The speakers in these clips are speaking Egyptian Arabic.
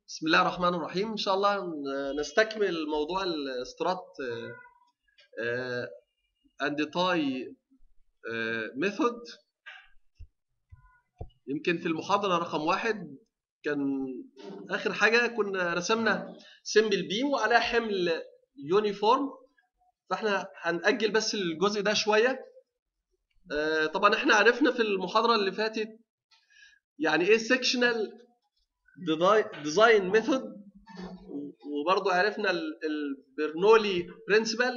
بسم الله الرحمن الرحيم ان شاء الله نستكمل موضوع الاسترات اند تاي ميثود يمكن في المحاضره رقم واحد كان اخر حاجه كنا رسمنا سيمبل بيم وعليها حمل يونيفورم فاحنا هنأجل بس الجزء ده شويه طبعا احنا عرفنا في المحاضره اللي فاتت يعني ايه سيكشنال ديزاين ميثود وبرضه عرفنا البرنولي برنسبل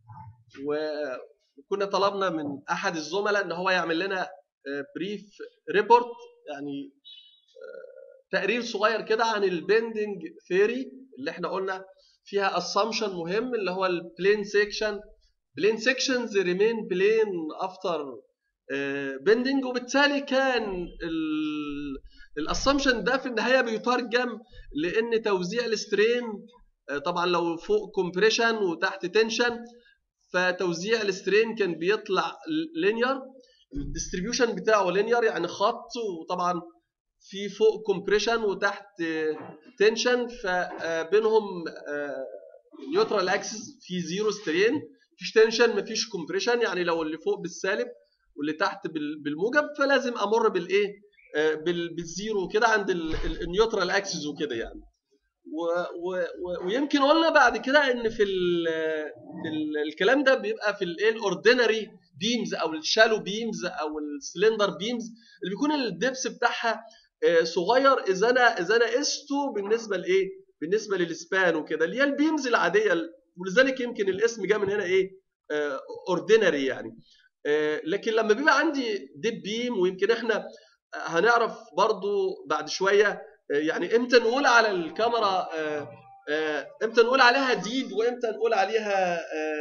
وكنا طلبنا من احد الزملاء ان هو يعمل لنا بريف ريبورت يعني تقرير صغير كده عن البندنج ثيوري اللي احنا قلنا فيها اسامبشن مهم اللي هو البلين سيكشن بلين سيكشنز ريمين بلين افتر بندنج وبالتالي كان الاسامبشن ده في النهايه بيترجم لان توزيع السترين طبعا لو فوق كومبريشن وتحت تنشن فتوزيع السترين كان بيطلع لينير الديستريبيوشن بتاعه لينير يعني خط وطبعا في فوق كومبريشن وتحت تنشن فبينهم نيوترال اكسس في زيرو سترين مفيش تنشن مفيش كومبريشن يعني لو اللي فوق بالسالب واللي تحت بالموجب فلازم امر بالايه بالزيرو كده عند النيوترال اكسس وكده يعني و و ويمكن قلنا بعد كده ان في, ال في ال الكلام ده بيبقى في الايه الاوردينري بيمز او الشالو بيمز او السلندر بيمز اللي بيكون الدبس بتاعها صغير اذا انا اذا انا قسته بالنسبه لايه بالنسبه للسبان وكده اللي هي البيمز العاديه ولذلك يمكن الاسم جاء من هنا ايه اوردينري يعني لكن لما بيبقى عندي ديب بيم ويمكن احنا هنعرف برضو بعد شويه يعني امتى نقول على الكاميرا امتى نقول عليها ديب وامتى نقول عليها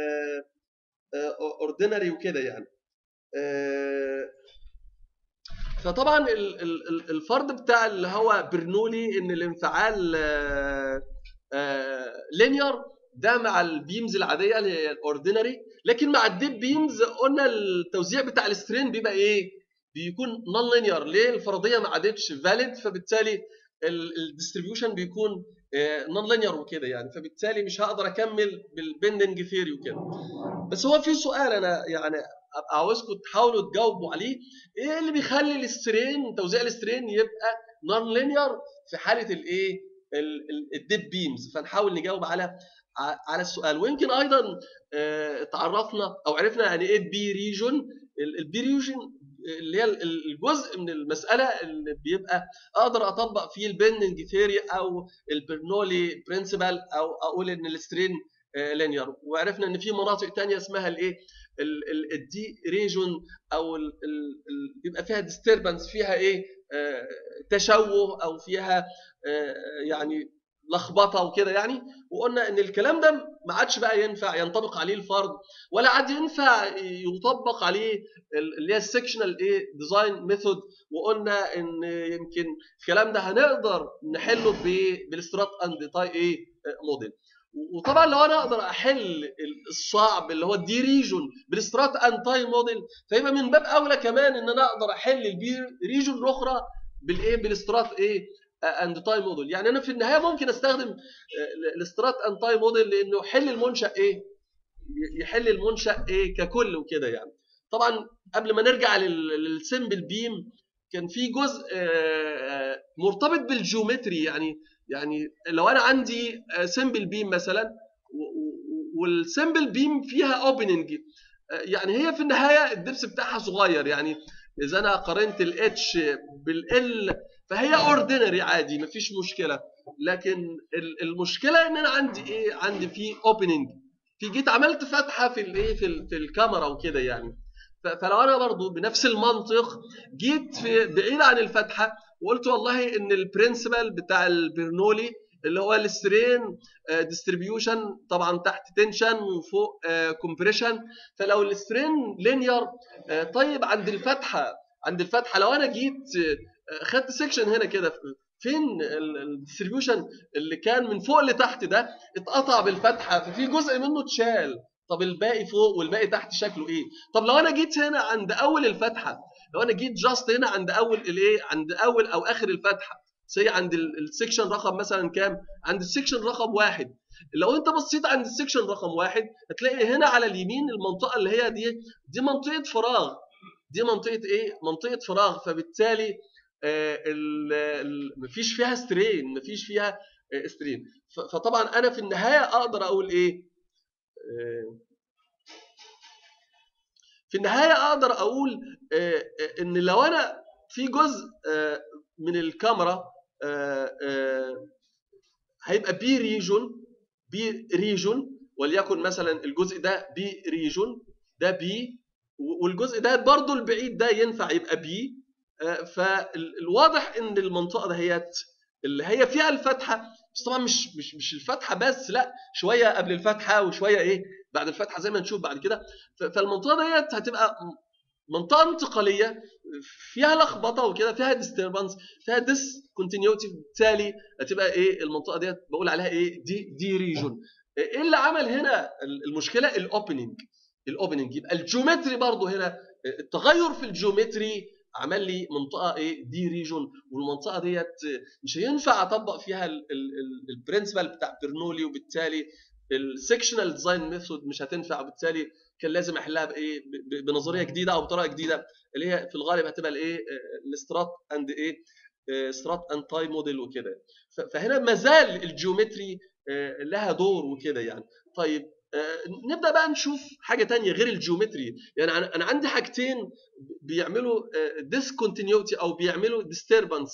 اوردينري وكده يعني فطبعا الفرض بتاع اللي هو برنولي ان الانفعال لينير ده مع البيمز العاديه اللي هي الاوردينري لكن مع الديب بيمز قلنا التوزيع بتاع السترين بيبقى ايه بيكون نون لينير ليه الفرضيه ما عادتش فاليد فبالتالي الديستريبيوشن بيكون نون لينير وكده يعني فبالتالي مش هقدر اكمل بالبندنج ثيوري وكده بس هو في سؤال انا يعني عاوزكم تحاولوا تجاوبوا عليه ايه اللي بيخلي السترين توزيع السترين يبقى نون لينير في حاله الايه الديب بيمز فنحاول نجاوب على على السؤال ويمكن ايضا تعرفنا او عرفنا يعني ايه بي ريجون البي ريجون اللي هي الجزء من المساله اللي بيبقى اقدر اطبق فيه البندنج ثيوري او البرنولي برنسبل او اقول ان السترين لينير وعرفنا ان في مناطق ثانيه اسمها الايه الدي ريجون او ال ال بيبقى فيها ديستربنس فيها ايه تشوه او فيها يعني لخبطه وكده يعني وقلنا ان الكلام ده ما عادش بقى ينفع ينطبق عليه الفرض ولا عاد ينفع يطبق عليه اللي هي السكشنال ايه ديزاين ميثود وقلنا ان يمكن الكلام ده هنقدر نحله بالاسترات اند تاي ايه موديل وطبعا لو انا اقدر احل الصعب اللي هو الدي ريجون بالاسترات اند تاي موديل فيبقى من باب اولى كمان ان انا اقدر احل البي ريجون الاخرى بالايه بالاسترات ايه اند تاي موديل يعني انا في النهايه ممكن استخدم الاسترات اند تاي موديل لانه يحل المنشا ايه يحل المنشا ايه ككل وكده يعني طبعا قبل ما نرجع للسمبل بيم كان في جزء مرتبط بالجيومتري يعني يعني لو انا عندي سمبل بيم مثلا والسمبل بيم فيها اوبننج يعني هي في النهايه الدبس بتاعها صغير يعني اذا انا قارنت الاتش بالال فهي اوردينري عادي مفيش مشكله لكن المشكله ان انا عندي ايه عندي في اوبننج في جيت عملت فتحه في الايه في, في الكاميرا وكده يعني فلو انا برضو بنفس المنطق جيت في بعيد عن الفتحه وقلت والله ان البرنسبل بتاع البرنولي اللي هو السترين ديستريبيوشن طبعا تحت تنشن وفوق كومبريشن فلو السترين لينير طيب عند الفتحه عند الفتحه لو انا جيت خدت سيكشن هنا كده فين الديستريبيوشن اللي كان من فوق لتحت ده اتقطع بالفتحه ففي جزء منه اتشال طب الباقي فوق والباقي تحت شكله ايه طب لو انا جيت هنا عند اول الفتحه لو انا جيت جاست هنا عند اول الايه عند اول او اخر الفتحه سي عند السكشن رقم مثلا كام عند السكشن رقم واحد لو انت بصيت عند السكشن رقم واحد هتلاقي هنا على اليمين المنطقه اللي هي دي دي منطقه فراغ دي منطقه ايه منطقه فراغ فبالتالي آه مفيش فيها سترين مفيش فيها آه سترين فطبعا انا في النهايه اقدر اقول ايه آه في النهايه اقدر اقول ان لو انا في جزء من الكاميرا هيبقى بي ريجون بي ريجون وليكن مثلا الجزء ده بي ريجون ده بي والجزء ده برضه البعيد ده ينفع يبقى بي فالواضح ان المنطقه دهيت اللي هي فيها الفتحه بس طبعا مش مش مش الفتحه بس لا شويه قبل الفتحه وشويه ايه بعد الفتحه زي ما نشوف بعد كده فالمنطقه ديت هتبقى منطقه انتقاليه فيها لخبطه وكده فيها ديستربنس فيها ديس كونتينيوتي بالتالي هتبقى ايه المنطقه ديت بقول عليها ايه دي دي ريجون ايه اللي عمل هنا المشكله الاوبننج الاوبننج يبقى الجيومتري برضه هنا التغير في الجيومتري عمل لي منطقه ايه دي ريجون والمنطقه ديت مش هينفع اطبق فيها البرنسبل بتاع برنولي وبالتالي السكشنال ديزاين ميثود مش هتنفع وبالتالي كان لازم احلها بايه بنظريه جديده او بطريقه جديده اللي هي في الغالب هتبقى الايه الاسترات اند ايه سترات اند تاي موديل وكده فهنا ما زال الجيومتري لها دور وكده يعني طيب نبدا بقى نشوف حاجه تانية غير الجيومتري يعني انا عندي حاجتين بيعملوا ديسكونتينيوتي او بيعملوا ديستربنس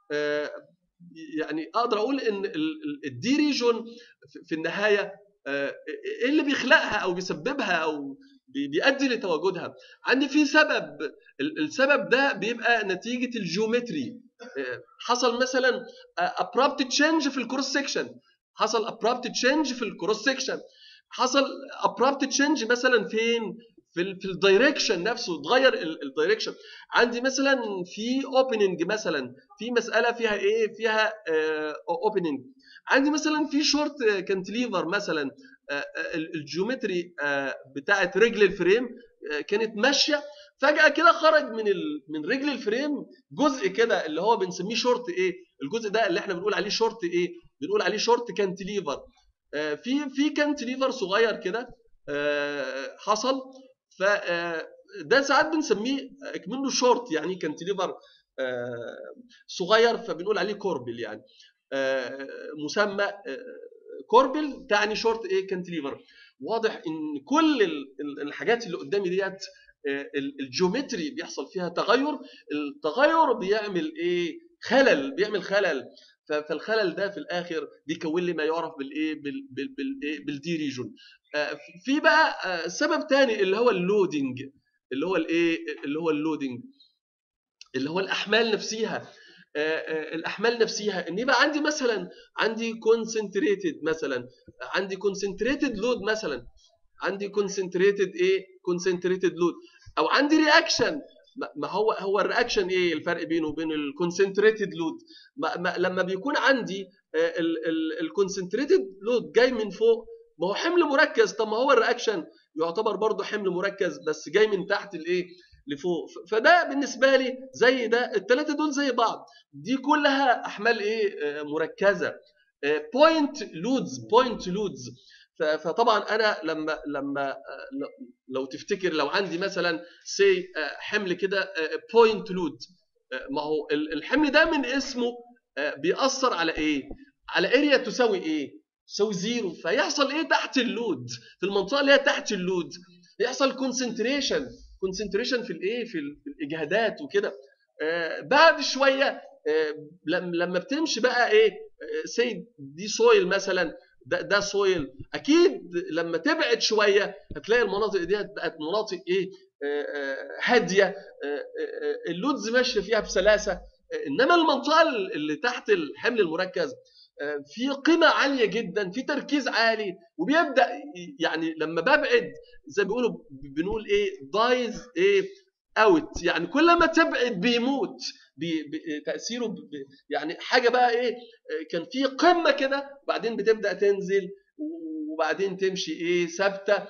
يعني اقدر اقول ان الدي ريجون في النهايه ايه اللي بيخلقها او بيسببها او بيؤدي لتواجدها عندي في سبب السبب ده بيبقى نتيجه الجيومتري حصل مثلا ابرابت تشينج في الكروس سكشن حصل ابرابت تشينج في الكروس سكشن حصل ابرابت تشينج مثلا فين في في الدايركشن نفسه اتغير الدايركشن عندي مثلا في اوبننج مثلا في مساله فيها ايه فيها اوبننج عندي مثلا في شورت كانتليفر مثلا الجيومتري بتاعه رجل الفريم كانت ماشيه فجاه كده خرج من من رجل الفريم جزء كده اللي هو بنسميه شورت ايه الجزء ده اللي احنا بنقول عليه شورت ايه بنقول عليه شورت كانتليفر في في كانتليفر صغير كده حصل ف ده ساعات بنسميه منه شورت يعني كانتليفر صغير فبنقول عليه كوربل يعني مسمى كوربل تعني شورت ايه كانتليفر واضح ان كل الحاجات اللي قدامي ديت الجيومتري بيحصل فيها تغير التغير بيعمل ايه خلل بيعمل خلل فالخلل ده في الاخر بيكون لي ما يعرف بالايه بالايه بالدي ريجون في بقى سبب تاني اللي هو اللودنج اللي هو الايه اللي هو اللودنج اللي هو الاحمال نفسها الاحمال نفسها ان يبقى عندي مثلا عندي كونسنتريتد مثلا عندي كونسنتريتد لود مثلا عندي كونسنتريتد ايه كونسنتريتد لود او عندي رياكشن ما هو هو الرياكشن ايه الفرق بينه وبين الكونسنتريتد لود لما بيكون عندي الكونسنتريتد لود جاي من فوق ما هو حمل مركز طب ما هو الرياكشن يعتبر برضه حمل مركز بس جاي من تحت الايه لفوق فده بالنسبه لي زي ده الثلاثه دول زي بعض دي كلها احمال ايه مركزه بوينت لودز بوينت لودز فطبعا انا لما لما لو تفتكر لو عندي مثلا سي حمل كده بوينت لود ما هو الحمل ده من اسمه بيأثر على ايه؟ على اريا تساوي ايه؟ تساوي زيرو فيحصل ايه تحت اللود؟ في المنطقه اللي هي تحت اللود يحصل كونسنتريشن كونسنتريشن في الايه؟ في الاجهادات وكده بعد شويه لما بتمشي بقى ايه؟ سي دي سويل مثلا ده ده سويل اكيد لما تبعد شويه هتلاقي المناطق دي بقت مناطق ايه هاديه اللودز ماشيه فيها بسلاسه انما المنطقه اللي تحت الحمل المركز في قيمه عاليه جدا في تركيز عالي وبيبدا يعني لما ببعد زي ما بيقولوا بنقول ايه دايز ايه اوت يعني كل ما تبعد بيموت تاثيره يعني حاجه بقى ايه كان في قمه كده وبعدين بتبدا تنزل وبعدين تمشي ايه ثابته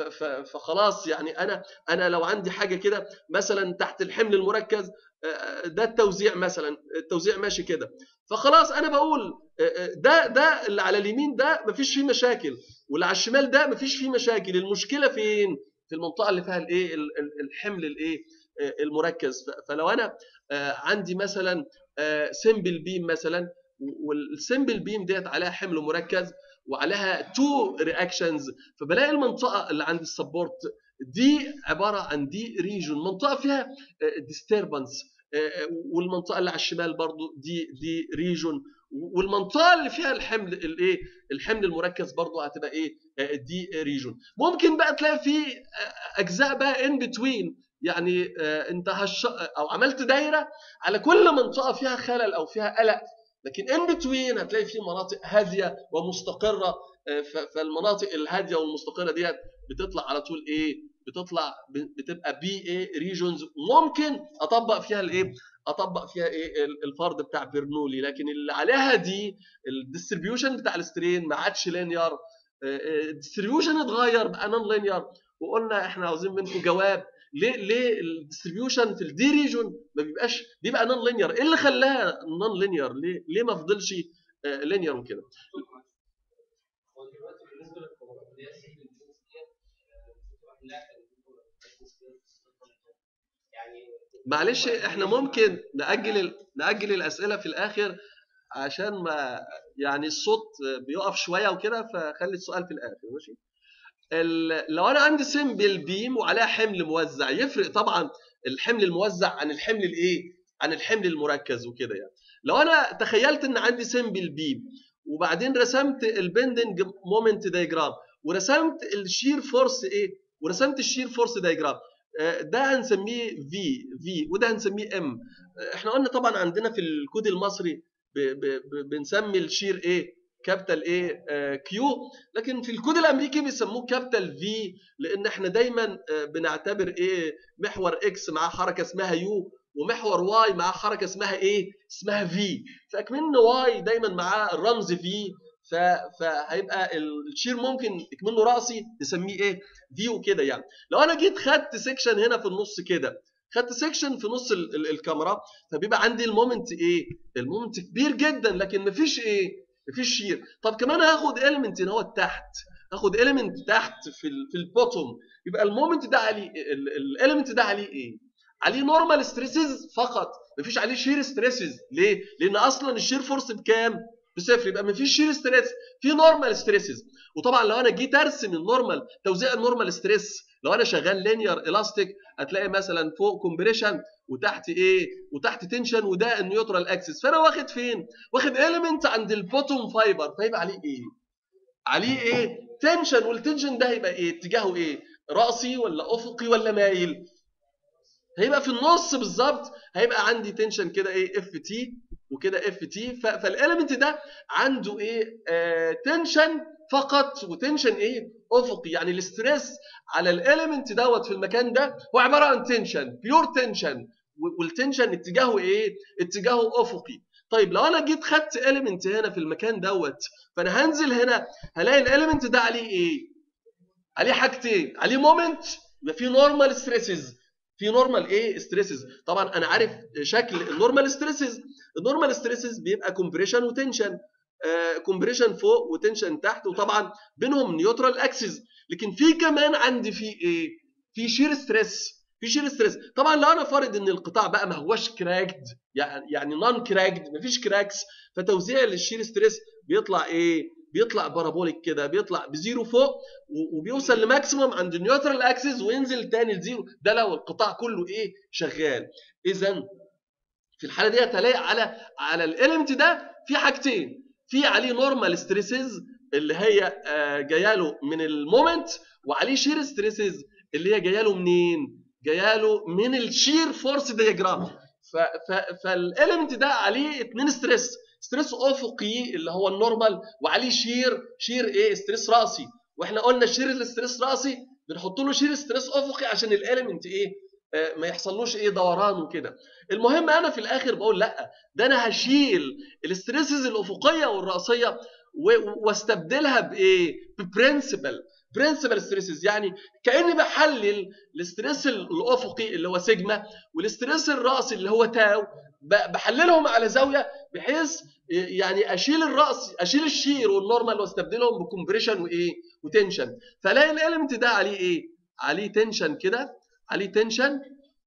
فخلاص يعني انا انا لو عندي حاجه كده مثلا تحت الحمل المركز ده التوزيع مثلا التوزيع ماشي كده فخلاص انا بقول ده ده اللي على اليمين ده مفيش فيه مشاكل واللي على الشمال ده مفيش فيه مشاكل المشكله فين في المنطقه اللي فيها الايه الحمل الايه المركز فلو انا عندي مثلا سمبل بيم مثلا والسمبل بيم ديت عليها حمل مركز وعليها تو رياكشنز فبلاقي المنطقه اللي عند السبورت دي عباره عن دي ريجون منطقه فيها ديستربنس والمنطقه اللي على الشمال برضو دي دي ريجون والمنطقه اللي فيها الحمل الايه الحمل المركز برضو هتبقى ايه دي ريجون ممكن بقى تلاقي في اجزاء بقى ان بتوين يعني انت هش او عملت دايره على كل منطقه فيها خلل او فيها قلق لكن ان بتوين هتلاقي في مناطق هاديه ومستقره فالمناطق الهاديه والمستقره ديت بتطلع على طول ايه بتطلع بتبقى بي ايه ريجونز ممكن اطبق فيها الايه اطبق فيها ايه الفرض بتاع برنولي لكن اللي عليها دي الديستريبيوشن بتاع السترين ما عادش لينير الديستريبيوشن اتغير بقى نون لينير وقلنا احنا عاوزين منكم جواب ليه ليه الديستريبيوشن في الدي ريجون ما بيبقاش بيبقى نون لينير ايه اللي خلاها نون لينير ليه ليه ما فضلش لينير وكده معلش احنا ممكن ناجل ناجل الاسئله في الاخر عشان ما يعني الصوت بيقف شويه وكده فخلي السؤال في الاخر ماشي لو انا عندي سمبل بيم وعليها حمل موزع يفرق طبعا الحمل الموزع عن الحمل الايه عن الحمل المركز وكده يعني لو انا تخيلت ان عندي سمبل بيم وبعدين رسمت البندنج مومنت دايجرام ورسمت الشير فورس ايه ورسمت الشير فورس دايجرام ده هنسميه في في وده هنسميه ام احنا قلنا طبعا عندنا في الكود المصري ب ب ب بنسمي الشير ايه كابيتال ايه كيو لكن في الكود الامريكي بيسموه كابيتال في لان احنا دايما بنعتبر ايه محور اكس معاه حركه اسمها يو ومحور واي معاه حركه اسمها ايه اسمها في فاكمن واي دايما معاه الرمز في فهيبقى الشير ممكن اكمنه راسي نسميه ايه في وكده يعني لو انا جيت خدت سيكشن هنا في النص كده خدت سيكشن في نص ال ال الكاميرا فبيبقى عندي المومنت ايه المومنت كبير جدا لكن مفيش ايه مفيش شير طب كمان هاخد اليمنت هنا هو تحت هاخد اليمنت تحت في ال في البوتوم يبقى المومنت ده عليه الاليمنت ده عليه ايه عليه نورمال ستريسز فقط مفيش عليه شير ستريسز ليه لان اصلا الشير فورس بكام بصفر يبقى مفيش شير ستريس في نورمال ستريسز وطبعا لو انا جيت ارسم النورمال توزيع النورمال ستريس لو انا شغال لينير الاستيك هتلاقي مثلا فوق كومبريشن وتحت ايه وتحت تنشن وده النيوترال اكسس فانا واخد فين واخد اليمنت عند البوتوم فايبر فيبقى عليه ايه عليه ايه تنشن والتنشن ده هيبقى ايه اتجاهه ايه راسي ولا افقي ولا مايل هيبقى في النص بالظبط هيبقى عندي تنشن كده ايه اف تي وكده اف تي فالاليمنت ده عنده ايه آه تنشن فقط وتنشن ايه افقي يعني الاستريس على الاليمنت دوت في المكان ده هو عباره عن تنشن بيور تنشن والتنشن اتجاهه ايه اتجاهه افقي طيب لو انا جيت خدت اليمنت هنا في المكان دوت فانا هنزل هنا هلاقي الاليمنت ده عليه ايه عليه حاجتين عليه مومنت يبقى في نورمال ستريسز في نورمال ايه ستريسز طبعا انا عارف شكل النورمال ستريسز النورمال ستريسز بيبقى كومبريشن وتنشن كومبريشن آه فوق وتنشن تحت وطبعا بينهم نيوترال اكسس لكن في كمان عندي في ايه في شير ستريس في شير ستريس طبعا لو انا فارض ان القطاع بقى ما هوش كراكد يعني يعني نون كراكد مفيش كراكس فتوزيع للشير ستريس بيطلع ايه بيطلع بارابوليك كده بيطلع بزيرو فوق وبيوصل لماكسيمم عند النيوترال اكسس وينزل تاني لزيرو ده لو القطاع كله ايه شغال اذا في الحاله دي هتلاقي على على الاليمنت ده في حاجتين في عليه نورمال ستريسز اللي هي جايه له من المومنت وعليه شير ستريسز اللي هي جايه له منين جايه له من الشير فورس دياجرام فالاليمنت ده عليه اثنين ستريس ستريس افقي اللي هو النورمال وعليه شير شير ايه ستريس راسي واحنا قلنا شير الستريس راسي بنحط له شير ستريس افقي عشان الاليمنت ايه آه ما يحصلوش ايه دوران وكده المهم انا في الاخر بقول لا ده انا هشيل الستريسز الافقيه والراسيه واستبدلها بايه ببرنسبل برنسبل ستريسز يعني كاني بحلل الاستريس الافقي اللي هو سيجما والاستريس الراسي اللي هو تاو بحللهم على زاويه بحيث يعني اشيل الراس اشيل الشير والنورمال واستبدلهم بكمبريشن وايه وتنشن فلاقي الاليمنت ده عليه ايه عليه تنشن كده عليه تنشن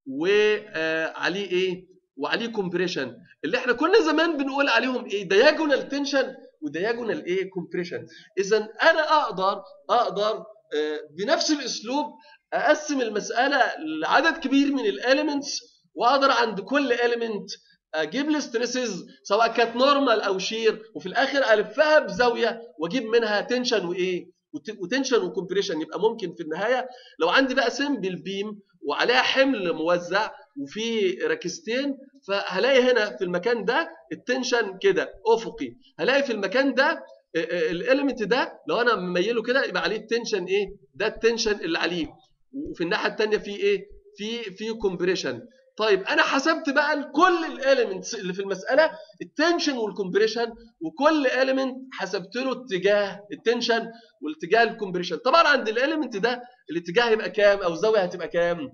وعليه ايه وعليه كومبريشن اللي احنا كنا زمان بنقول عليهم ايه دياجونال تنشن ودياجونال ايه كومبريشن اذا انا اقدر اقدر بنفس الاسلوب اقسم المساله لعدد كبير من الاليمنتس واقدر عند كل اليمنت اجيب الستريسز سواء كانت نورمال او شير وفي الاخر الفها بزاويه واجيب منها تنشن وايه وتنشن وكمبريشن يبقى ممكن في النهايه لو عندي بقى سمبل بيم وعليها حمل موزع وفي ركستين فهلاقي هنا في المكان ده التنشن كده افقي هلاقي في المكان ده الاليمنت ده لو انا مميله كده يبقى عليه التنشن ايه ده التنشن اللي عليه وفي الناحيه الثانيه في ايه في في كومبريشن طيب انا حسبت بقى كل الاليمنتس اللي في المساله التنشن والكمبريشن وكل اليمنت حسبت له اتجاه التنشن والاتجاه الكمبريشن طبعا عند الاليمنت ده الاتجاه هيبقى كام او الزاويه هتبقى كام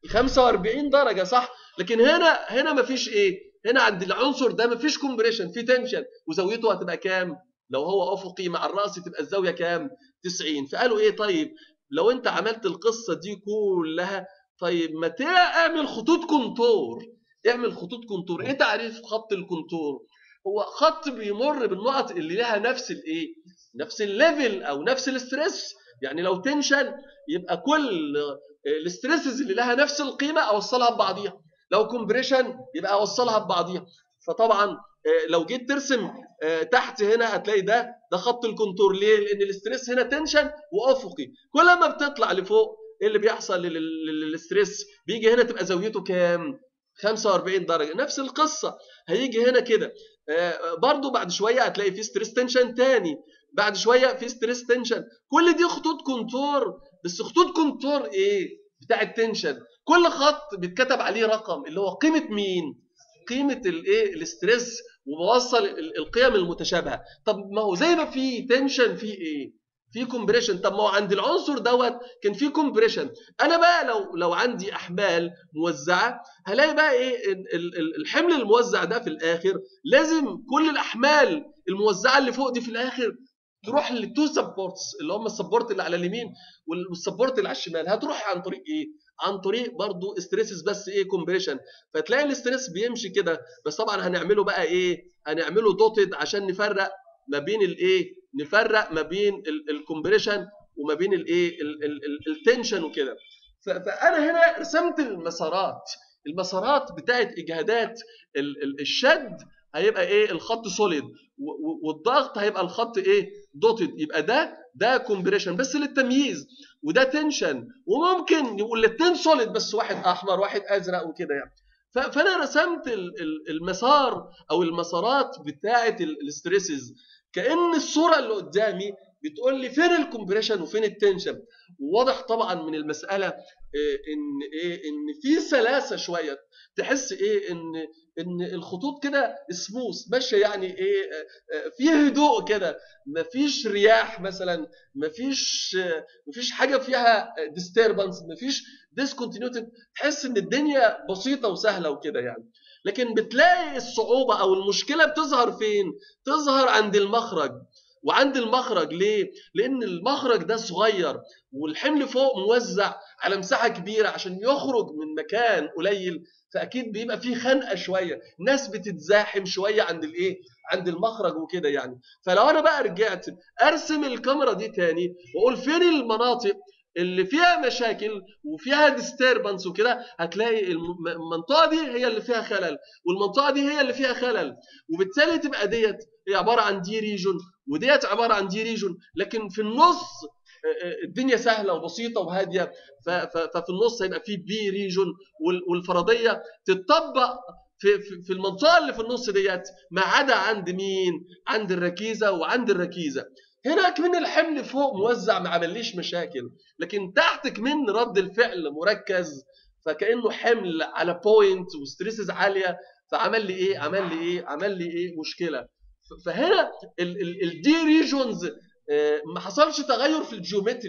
45 درجه صح لكن هنا هنا مفيش ايه هنا عند العنصر ده مفيش كومبريشن في تنشن وزاويته هتبقى كام لو هو افقي مع الراس تبقى الزاويه كام 90 فقالوا ايه طيب لو انت عملت القصه دي كلها طيب ما اعمل خطوط كونتور اعمل خطوط كونتور ايه تعريف خط الكونتور هو خط بيمر بالنقط اللي لها نفس الايه نفس الليفل او نفس الاستريس يعني لو تنشن يبقى كل الاستريسز اللي لها نفس القيمه اوصلها ببعضيها لو كومبريشن يبقى اوصلها ببعضيها فطبعا لو جيت ترسم تحت هنا هتلاقي ده ده خط الكونتور ليه لان الاستريس هنا تنشن وافقي كل ما بتطلع لفوق ايه اللي بيحصل للستريس بيجي هنا تبقى زاويته كام 45 درجه نفس القصه هيجي هنا كده برضو بعد شويه هتلاقي في ستريس تنشن تاني بعد شويه في ستريس تنشن كل دي خطوط كونتور بس خطوط كونتور ايه بتاع التنشن كل خط بيتكتب عليه رقم اللي هو قيمه مين قيمه الايه الاستريس وبوصل القيم المتشابهه طب ما هو زي ما في تنشن في ايه في كومبريشن طب ما هو عند العنصر دوت كان في كومبريشن انا بقى لو لو عندي احمال موزعه هلاقي بقى ايه الحمل الموزع ده في الاخر لازم كل الاحمال الموزعه اللي فوق دي في الاخر تروح للتو سبورتس اللي هم السبورت اللي على اليمين والسبورت اللي على الشمال هتروح عن طريق ايه عن طريق برضو ستريسز بس ايه كومبريشن فتلاقي الاستريس بيمشي كده بس طبعا هنعمله بقى ايه هنعمله دوتد عشان نفرق ما بين الايه نفرق ما بين الكومبريشن وما بين الايه التنشن وكده فانا هنا رسمت المسارات المسارات بتاعت اجهادات الشد هيبقى ايه الخط سوليد والضغط هيبقى الخط ايه دوتد يبقى ده ده كومبريشن بس للتمييز وده تنشن وممكن يقول الاثنين سوليد بس واحد احمر واحد ازرق وكده يعني فانا رسمت المسار او المسارات بتاعه الاستريسز كان الصوره اللي قدامي بتقول لي فين الكومبريشن وفين التنشن واضح طبعا من المساله ان ايه ان في سلاسه شويه تحس ايه ان ان الخطوط كده سموث ماشيه يعني ايه في هدوء كده مفيش رياح مثلا مفيش مفيش حاجه فيها ديستربنس مفيش ديسكونتينيوتي تحس ان الدنيا بسيطه وسهله وكده يعني لكن بتلاقي الصعوبه او المشكله بتظهر فين تظهر عند المخرج وعند المخرج ليه؟ لأن المخرج ده صغير والحمل فوق موزع على مساحة كبيرة عشان يخرج من مكان قليل فأكيد بيبقى فيه خنقة شوية، ناس بتتزاحم شوية عند الإيه؟ عند المخرج وكده يعني، فلو أنا بقى رجعت أرسم الكاميرا دي تاني وأقول فين المناطق اللي فيها مشاكل وفيها ديستربنس وكده هتلاقي المنطقه دي هي اللي فيها خلل والمنطقه دي هي اللي فيها خلل وبالتالي تبقى ديت هي عباره عن دي ريجون وديت عباره عن دي ريجون لكن في النص الدنيا سهله وبسيطه وهاديه ففي النص هيبقى في بي ريجون والفرضيه تتطبق في في المنطقه اللي في النص ديت ما عدا عند مين؟ عند الركيزه وعند الركيزه هنا كمان الحمل فوق موزع ما عمليش مشاكل لكن تحت كمان رد الفعل مركز فكانه حمل على بوينت وستريسز عاليه فعمل لي ايه عمل لي ايه عمل لي ايه مشكله فهنا الدي ريجونز ما حصلش تغير في الجيومتري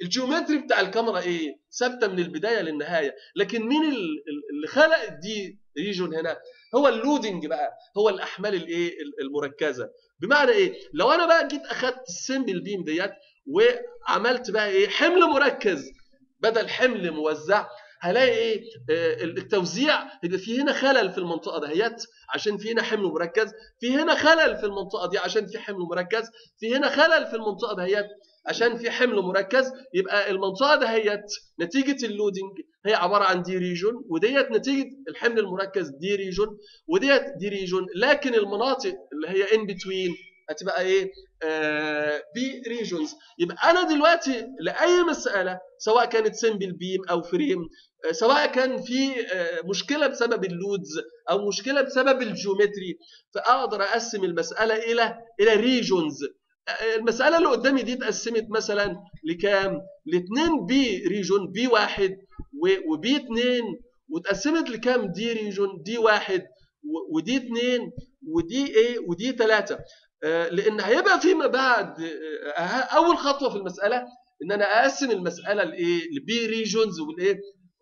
الجيومتري بتاع الكاميرا ايه ثابته من البدايه للنهايه لكن مين اللي خلق دي ريجون هنا هو اللودنج بقى هو الاحمال الايه المركزه بمعنى ايه لو انا بقى جيت اخدت السمبل بيم ديت وعملت بقى ايه حمل مركز بدل حمل موزع هلاقي ايه آه التوزيع يبقى في هنا خلل في المنطقه دهيت عشان في هنا حمل مركز في هنا خلل في المنطقه دي عشان في حمل مركز في هنا خلل في المنطقه دهيت عشان في حمل مركز يبقى المنطقه دهيت نتيجه اللودنج هي عباره عن دي ريجون وديت نتيجه الحمل المركز دي ريجون وديت دي ريجون لكن المناطق اللي هي ان بتوين هتبقى ايه آه بي ريجونز يبقى انا دلوقتي لاي مساله سواء كانت سمبل بيم او فريم آه سواء كان في آه مشكله بسبب اللودز او مشكله بسبب الجيومتري فاقدر اقسم المساله الى الى ريجونز المساله اللي قدامي دي اتقسمت مثلا لكام لاثنين بي ريجون بي واحد وبي اثنين واتقسمت لكام دي ريجون دي واحد ودي اثنين ودي ايه ودي ثلاثه لان هيبقى فيما بعد اول خطوه في المساله ان انا اقسم المساله لايه لبي ريجونز والايه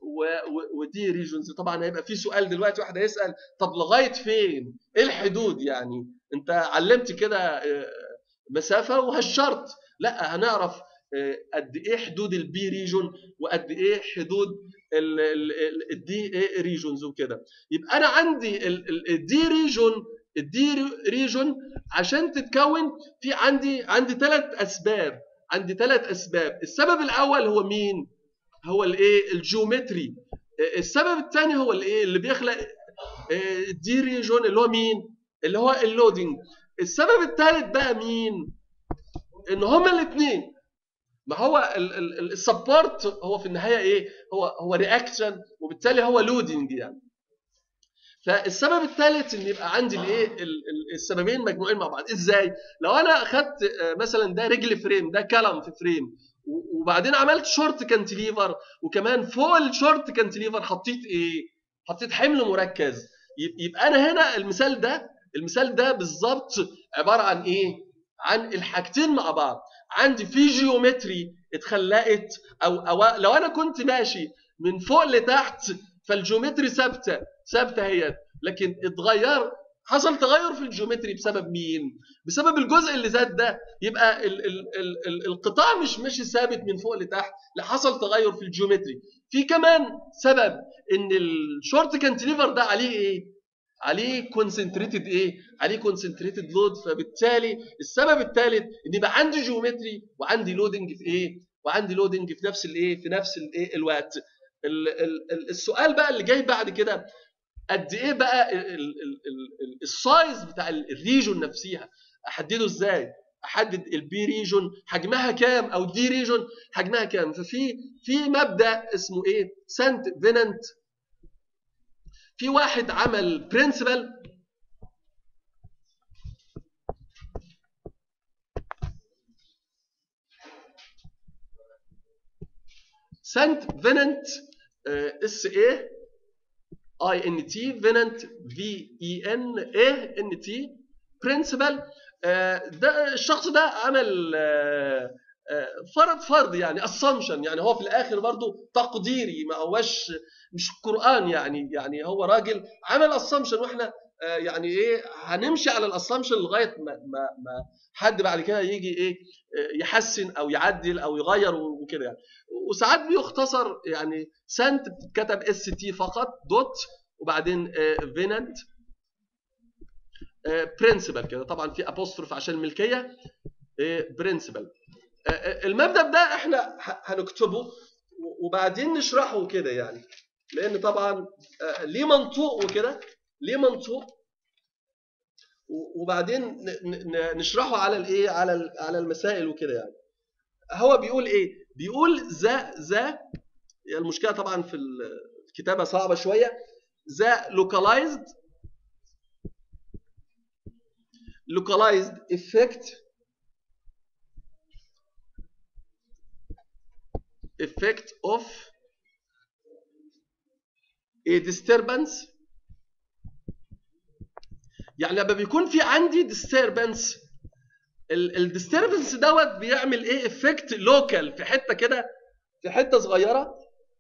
ودي ريجونز طبعا هيبقى في سؤال دلوقتي واحد هيسال طب لغايه فين ايه الحدود يعني انت علمت كده مسافه وهالشرط لا هنعرف قد ايه حدود البي ريجون وقد ايه حدود الدي ريجونز وكده يبقى انا عندي الدي ريجون الدي ريجون عشان تتكون في عندي عندي ثلاث اسباب عندي ثلاث اسباب السبب الاول هو مين هو الايه الجيومتري السبب الثاني هو الايه اللي بيخلق الدي ريجون اللي هو مين اللي هو اللودنج السبب الثالث بقى مين ان هما الاثنين ما هو السبورت هو في النهايه ايه هو هو رياكشن وبالتالي هو لودنج يعني فالسبب الثالث ان يبقى عندي الايه السببين مجموعين مع بعض ازاي لو انا اخدت مثلا ده رجل فريم ده كلم في فريم وبعدين عملت شورت كانتليفر وكمان فوق الشورت كانتليفر حطيت ايه حطيت حمل مركز يبقى انا هنا المثال ده المثال ده بالظبط عباره عن ايه عن الحاجتين مع بعض عندي في جيومتري اتخلقت او, أو لو انا كنت ماشي من فوق لتحت فالجيومتري ثابته ثابته هي لكن اتغير حصل تغير في الجيومتري بسبب مين؟ بسبب الجزء اللي زاد ده يبقى ال ال ال ال القطاع مش ماشي ثابت من فوق لتحت لا حصل تغير في الجيومتري في كمان سبب ان الشورت كانتليفر ده عليه ايه؟ عليه كونسنتريتد ايه؟ عليه كونسنتريتد لود فبالتالي السبب الثالث ان يبقى عندي جيومتري وعندي لودنج في ايه؟ وعندي لودنج في نفس الايه؟ في نفس الايه الوقت. السؤال بقى اللي جاي بعد كده قد ايه بقى السايز بتاع الريجون نفسها احدده ازاي؟ احدد البي ريجون حجمها كام او دي ريجون حجمها كام ففي في مبدا اسمه ايه؟ سانت فيننت في واحد عمل برنسبل سانت فيننت اس اي اي ان تي فيننت في اي ان اي ان تي برنسبل ده الشخص ده عمل فرض فرض يعني اسامبشن يعني هو في الاخر برضه تقديري ما هوش مش قران يعني يعني هو راجل عمل اسامبشن واحنا يعني ايه هنمشي على الاسامبشن لغايه ما ما ما حد بعد كده يجي ايه يحسن او يعدل او يغير وكده يعني وساعات بيختصر يعني سنت بتتكتب اس تي فقط دوت وبعدين فيننت برنسبل كده طبعا في ابوستروف عشان الملكيه برنسبل المبدا ده احنا هنكتبه وبعدين نشرحه كده يعني لان طبعا ليه منطوق وكده ليه منطوق وبعدين نشرحه على الايه على على المسائل وكده يعني هو بيقول ايه بيقول ذا ذا المشكله طبعا في الكتابه صعبه شويه ذا localized localized effect effect of a disturbance يعني لما بيكون في عندي disturbance الديستربنس دوت بيعمل ايه افكت لوكال في حته كده في حته صغيره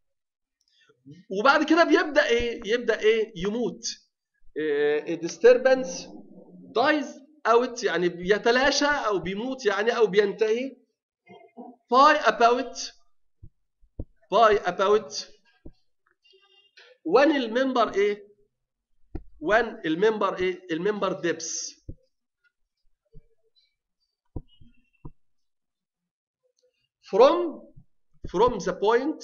وبعد كده بيبدا ايه يبدا ايه يموت الديستربنس دايز اوت يعني بيتلاشى او بيموت يعني او بينتهي باي اباوت باي اباوت when الممبر ايه when الممبر ايه الممبر ديبس from from the point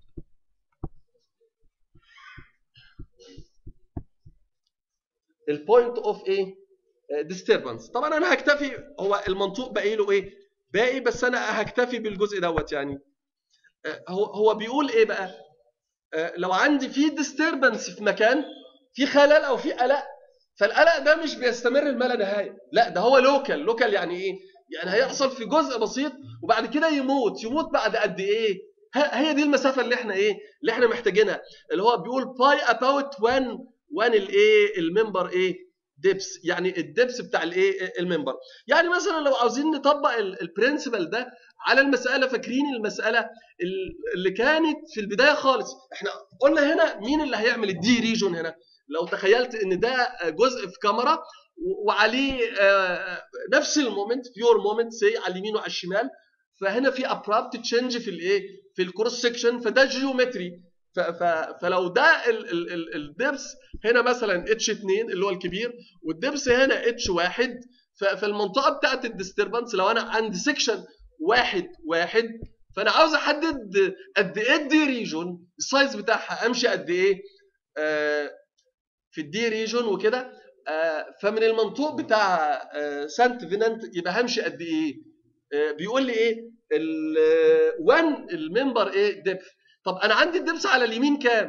البوينت اوف ايه ديستربنس طبعا انا هكتفي هو المنطوق باقي له ايه باقي بس انا هكتفي بالجزء دوت يعني هو هو بيقول ايه بقى لو عندي في ديستربنس في مكان في خلل او في قلق فالقلق ده مش بيستمر لما لا نهايه لا ده هو لوكال لوكال يعني ايه يعني هيحصل في جزء بسيط وبعد كده يموت يموت بعد قد ايه هي دي المسافه اللي احنا ايه اللي احنا محتاجينها اللي هو بيقول باي اباوت 1 1 الايه الممبر ايه ديبس يعني الدبس بتاع الايه الممبر يعني مثلا لو عاوزين نطبق البرنسبل ده على المساله فاكرين المساله اللي كانت في البدايه خالص احنا قلنا هنا مين اللي هيعمل الدي ريجون هنا لو تخيلت ان ده جزء في كاميرا وعليه نفس المومنت بيور مومنت سي على اليمين وعلى الشمال فهنا في ابرابت تشينج في الايه في الكروس سكشن فده جيومتري فلو ده الدبس هنا مثلا اتش 2 اللي هو الكبير والدبس هنا اتش 1 فالمنطقه بتاعت الديستربنس لو انا عندي سكشن واحد واحد فانا عاوز احدد قد ايه الدي ريجون السايز بتاعها امشي قد ايه آه في الدي ريجون وكده آه فمن المنطوق بتاع آه سانت فينانت يبقى همشي قد ايه بيقول لي ايه ال 1 الممبر ايه ديبث طب انا عندي الدبس على اليمين كام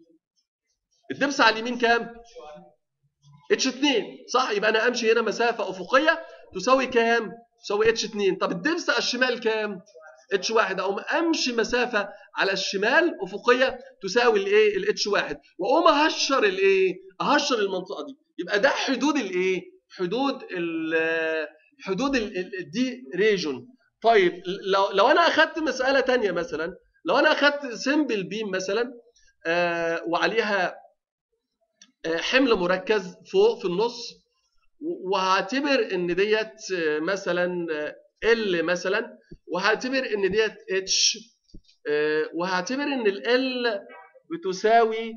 الدبس على اليمين كام اتش 2 صح يبقى انا امشي هنا مسافه افقيه تساوي كام تساوي اتش 2 طب الدبس على الشمال كام اتش 1 اقوم امشي مسافه على الشمال افقيه تساوي الايه الاتش 1 واقوم اهشر الايه اهشر المنطقه دي يبقى ده حدود الايه حدود ال حدود الدي ريجون طيب لو لو انا اخذت مساله ثانيه مثلا لو انا اخذت سمبل بيم مثلا آه وعليها آه حمل مركز فوق في النص وهعتبر ان ديت مثلا ال مثلا وهعتبر ان ديت اتش آه وهعتبر ان ال بتساوي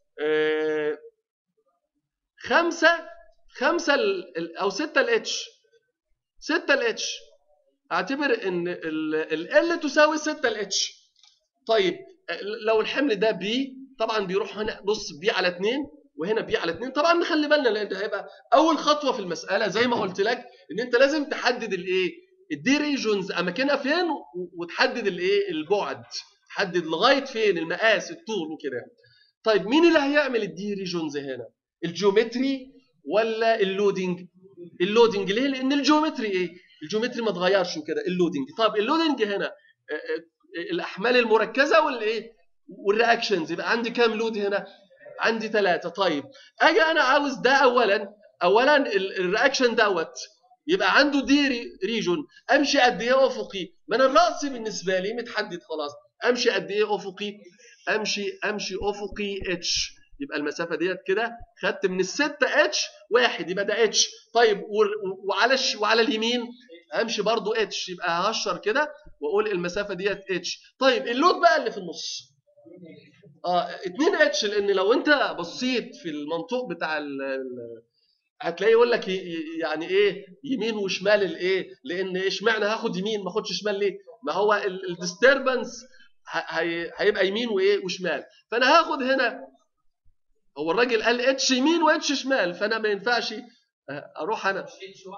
خمسة خمسة او ستة الاتش ستة الاتش اعتبر ان ال تساوي 6 الاتش طيب لو الحمل ده بي طبعا بيروح هنا بص بي على 2 وهنا بي على 2 طبعا نخلي بالنا لان ده هيبقى اول خطوه في المساله زي ما قلت لك ان انت لازم تحدد الايه الدي ريجونز اماكنها فين وتحدد الايه البعد تحدد لغايه فين المقاس الطول وكده طيب مين اللي هيعمل الدي ريجونز هنا الجيومتري ولا اللودنج اللودنج ليه لان الجيومتري ايه الجيومتري ما اتغيرش وكده اللودنج طب اللودنج هنا الاحمال المركزه والايه والرياكشنز يبقى عندي كام لود هنا عندي ثلاثه طيب اجي انا عاوز ده اولا اولا الرياكشن دوت يبقى عنده دي ريجون امشي قد ايه افقي ما انا الراس بالنسبه لي متحدد خلاص امشي قد ايه افقي امشي امشي افقي اتش يبقى المسافه ديت كده خدت من الستة اتش واحد يبقى ده اتش طيب وعلى وعلى اليمين امشي برضو اتش يبقى ههشر كده واقول المسافه ديت اتش طيب اللود بقى اللي في النص اه 2 اتش لان لو انت بصيت في المنطوق بتاع ال هتلاقيه يقول لك يعني ايه يمين وشمال الايه لان اشمعنى هاخد يمين ما اخدش شمال ليه ما هو الديستربنس هيبقى يمين وايه وشمال فانا هاخد هنا هو الراجل قال اتش يمين واتش شمال فانا ما ينفعش اروح انا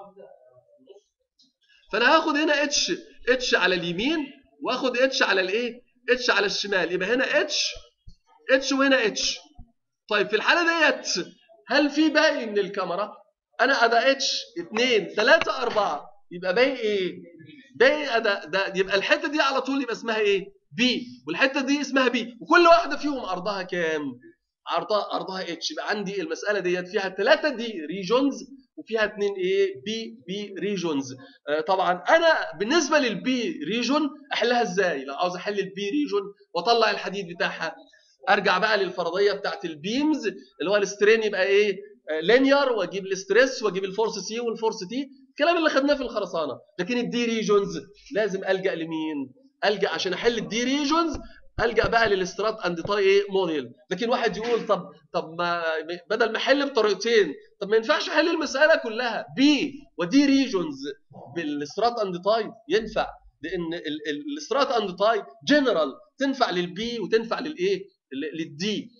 فانا هاخد هنا اتش اتش على اليمين واخد اتش على الايه اتش على الشمال يبقى هنا اتش اتش وهنا اتش طيب في الحاله ديت هل في باقي من الكاميرا انا اداء اتش 2 3 4 يبقى باقي ايه باقي اداء ده يبقى الحته دي على طول يبقى اسمها ايه بي والحته دي اسمها بي وكل واحده فيهم عرضها كام عرضها عرضها اتش يبقى عندي المساله ديت فيها ثلاثه دي ريجونز وفيها اثنين ايه بي بي ريجونز آه طبعا انا بالنسبه للبي ريجون احلها ازاي لو عاوز احل البي ريجون واطلع الحديد بتاعها ارجع بقى للفرضيه بتاعت البيمز اللي هو السترين يبقى ايه لينير واجيب الستريس واجيب الفورس سي والفورس تي الكلام اللي خدناه في الخرسانه لكن الدي ريجونز لازم الجا لمين الجا عشان احل الدي ريجونز الجا بقى للاسترات اند تاي ايه موديل لكن واحد يقول طب طب ما بدل ما احل بطريقتين طب ما ينفعش احل المساله كلها بي ودي ريجونز بالاسترات اند تاي ينفع لان الاسترات اند تاي جنرال تنفع للبي وتنفع للايه للدي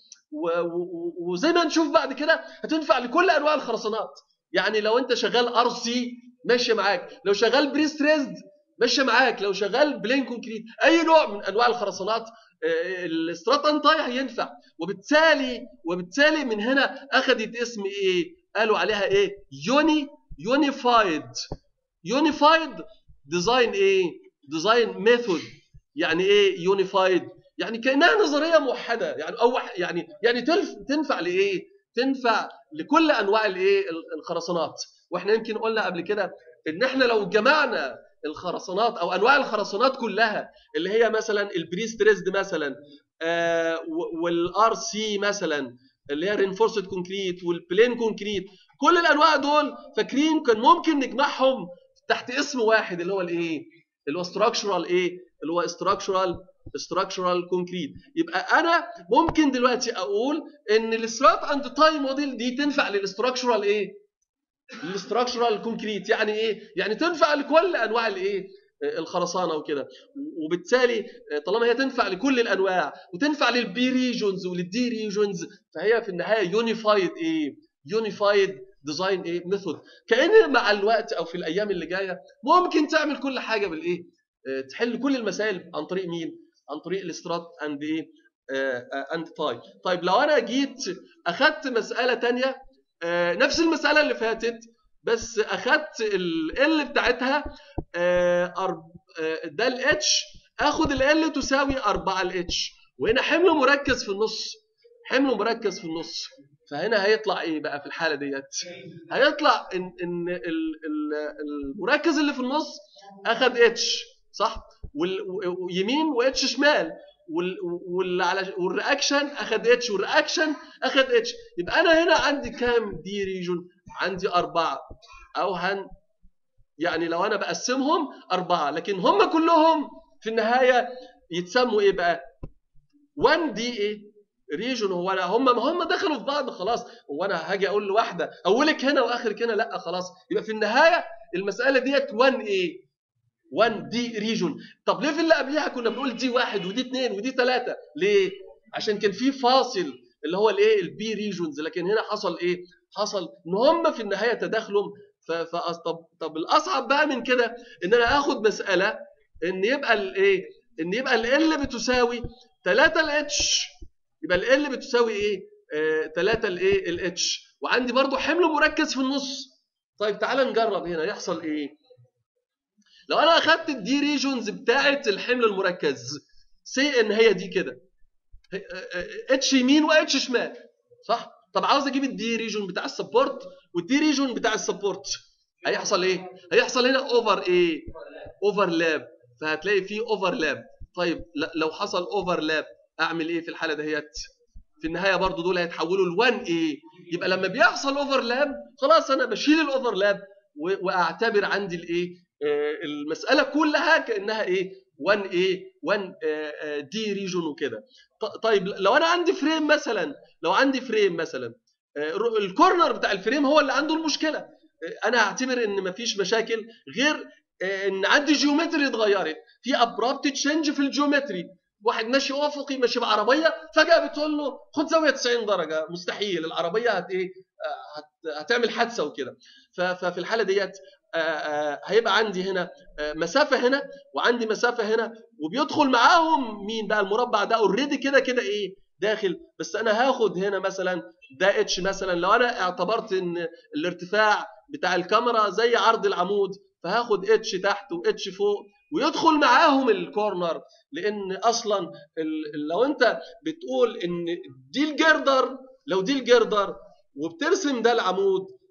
وزي ما نشوف بعد كده هتنفع لكل انواع الخرسانات يعني لو انت شغال ار سي ماشي معاك لو شغال بريستريزد ماشي معاك لو شغال بلين كونكريت اي نوع من انواع الخرسانات الاسترات انتاي هينفع وبالتالي وبالتالي من هنا اخذت اسم ايه قالوا عليها ايه يوني يونيفايد يونيفايد ديزاين ايه ديزاين ميثود يعني ايه يونيفايد يعني كانها نظريه موحده يعني او يعني يعني تلف تنفع لايه تنفع لكل انواع الايه الخرسانات واحنا يمكن قلنا قبل كده ان احنا لو جمعنا الخرسانات او انواع الخرسانات كلها اللي هي مثلا البريستريزد مثلا آه والار سي مثلا اللي هي رينفورسد كونكريت والبلين كونكريت كل الانواع دول فاكرين كان ممكن نجمعهم تحت اسم واحد اللي هو الايه اللي هو ستراكشرال ايه اللي هو ستراكشرال structural كونكريت يبقى انا ممكن دلوقتي اقول ان السترات اند تاي موديل دي تنفع للستراكشرال ايه للستراكشرال كونكريت يعني ايه يعني تنفع لكل انواع الايه الخرسانه وكده وبالتالي طالما هي تنفع لكل الانواع وتنفع للبي ريجونز وللدي ريجونز فهي في النهايه يونيفايد ايه يونيفايد ديزاين ايه ميثود كان مع الوقت او في الايام اللي جايه ممكن تعمل كل حاجه بالايه تحل كل المسائل عن طريق مين عن طريق الاسترات اند ايه اند تاي طيب لو انا جيت اخدت مساله ثانيه نفس المساله اللي فاتت بس اخدت ال بتاعتها ده الاتش اخد ال تساوي 4 الاتش وهنا حمل مركز في النص حمل مركز في النص فهنا هيطلع ايه بقى في الحاله ديت هيطلع ان ان المركز اللي في النص اخد اتش صح ويمين واتش شمال والرياكشن اخد اتش والرياكشن اخد اتش يبقى انا هنا عندي كام دي ريجون عندي أربعة أو هن يعني لو أنا بقسمهم أربعة لكن هم كلهم في النهاية يتسموا إيه بقى 1 دي إيه ريجون هو أنا هم ما هم دخلوا في بعض خلاص هو أنا هاجي أقول لواحدة أولك هنا وآخرك هنا لا خلاص يبقى في النهاية المسألة ديت 1 إيه 1 دي ريجون طب ليه في اللي قبلها كنا بنقول دي واحد ودي اثنين ودي ثلاثة ليه عشان كان في فاصل اللي هو الايه البي ريجونز لكن هنا حصل ايه حصل ان هم في النهايه تداخلوا ف طب طب الاصعب بقى من كده ان انا اخد مساله ان يبقى الايه ان يبقى ال بتساوي 3 الاتش يبقى ال بتساوي ايه 3 الايه الاتش وعندي برضو حمل مركز في النص طيب تعال نجرب هنا يحصل ايه لو انا اخدت الدي ريجونز بتاعه الحمل المركز سي ان هي دي كده اتش يمين واتش شمال صح طب عاوز اجيب الدي ريجون بتاع السبورت والدي ريجون بتاع السبورت هيحصل ايه هيحصل هنا اوفر ايه اوفرلاب فهتلاقي فيه اوفرلاب طيب لو حصل اوفرلاب اعمل ايه في الحاله دهيت في النهايه برضو دول هيتحولوا ل1 ايه يبقى لما بيحصل اوفرلاب خلاص انا بشيل الاوفرلاب واعتبر عندي الايه المساله كلها كانها ايه 1 ايه 1 دي ريجون وكده طيب لو انا عندي فريم مثلا لو عندي فريم مثلا الكورنر بتاع الفريم هو اللي عنده المشكله انا هعتبر ان مفيش مشاكل غير ان عندي جيومتري اتغيرت في ابرابت تشينج في الجيومتري واحد ماشي افقي ماشي بعربيه فجاه بتقول له خد زاويه 90 درجه مستحيل العربيه هت ايه هتعمل حادثه وكده ففي الحاله ديت هيبقى عندي هنا مسافه هنا وعندي مسافه هنا وبيدخل معاهم مين بقى المربع ده اوريدي كده كده ايه داخل بس انا هاخد هنا مثلا ده اتش مثلا لو انا اعتبرت ان الارتفاع بتاع الكاميرا زي عرض العمود فهاخد اتش تحت واتش فوق ويدخل معاهم الكورنر لان اصلا لو انت بتقول ان دي الجردر لو دي الجردر وبترسم ده العمود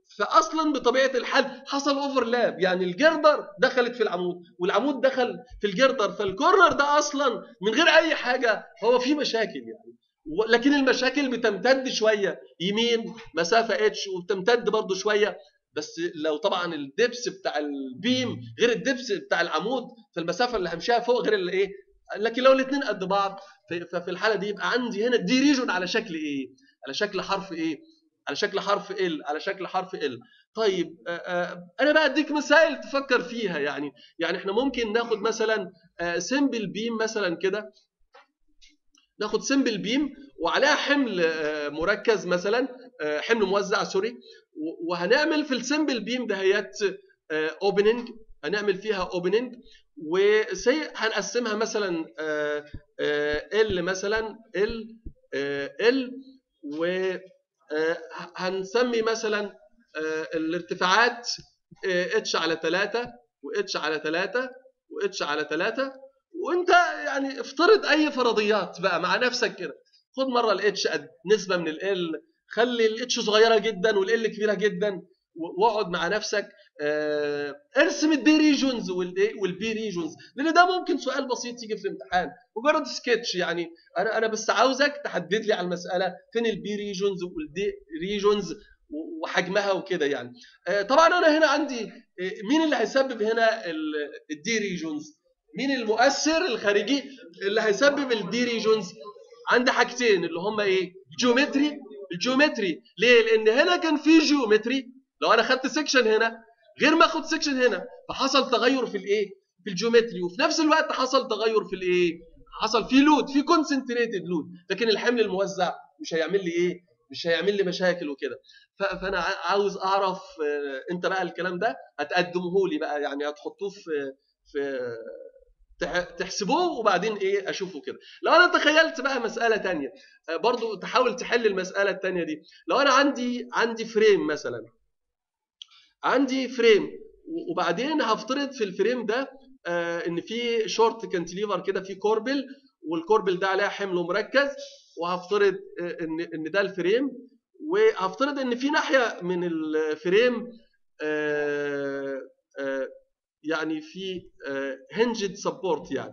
فاصلا بطبيعه الحال حصل اوفرلاب يعني الجردر دخلت في العمود والعمود دخل في الجردر فالكورنر ده اصلا من غير اي حاجه هو في مشاكل يعني لكن المشاكل بتمتد شويه يمين مسافه اتش وبتمتد برضو شويه بس لو طبعا الدبس بتاع البيم غير الدبس بتاع العمود فالمسافه اللي همشيها فوق غير الايه لكن لو الاثنين قد بعض ففي الحاله دي يبقى عندي هنا دي ريجون على شكل ايه على شكل حرف ايه على شكل حرف ال على شكل حرف ال طيب انا بقى اديك مسائل تفكر فيها يعني يعني احنا ممكن ناخد مثلا سمبل بيم مثلا كده ناخد سمبل بيم وعليها حمل مركز مثلا حمل موزع سوري وهنعمل في السمبل بيم دهيات اوبننج هنعمل فيها اوبننج وسي هنقسمها مثلا ال مثلا ال ال وهنسمي مثلا الارتفاعات اتش على 3 واتش على 3 واتش على 3 وانت يعني افترض اي فرضيات بقى مع نفسك كده خد مره الاتش نسبه من ال خلي الاتش صغيره جدا والال كبيره جدا واقعد مع نفسك اه ارسم الدي ريجونز والبي ريجونز لان ده ممكن سؤال بسيط يجي في الامتحان مجرد سكتش يعني انا انا بس عاوزك تحدد لي على المساله فين البي ريجونز والدي ريجونز وحجمها وكده يعني اه طبعا انا هنا عندي مين اللي هيسبب هنا الدي ريجونز مين المؤثر الخارجي اللي هيسبب الدي ريجونز عندي حاجتين اللي هم ايه جيومتري الجيومتري ليه لان هنا كان في جيومتري لو انا خدت سيكشن هنا غير ما اخد سيكشن هنا فحصل تغير في الايه في الجيومتري وفي نفس الوقت حصل تغير في الايه حصل في لود في كونسنتريتد لود لكن الحمل الموزع مش هيعمل لي ايه مش هيعمل لي مشاكل وكده فانا عاوز اعرف انت بقى الكلام ده هتقدمه لي بقى يعني هتحطوه في في تحسبوه وبعدين ايه اشوفه كده لو انا تخيلت بقى مساله تانية برضو تحاول تحل المساله التانية دي لو انا عندي عندي فريم مثلا عندي فريم وبعدين هفترض في الفريم ده آه ان في شورت كانتليفر كده في كوربل والكوربل ده عليها حمل مركز وهفترض ان ان ده الفريم وهفترض ان في ناحيه من الفريم آه آه يعني في هنجد سبورت يعني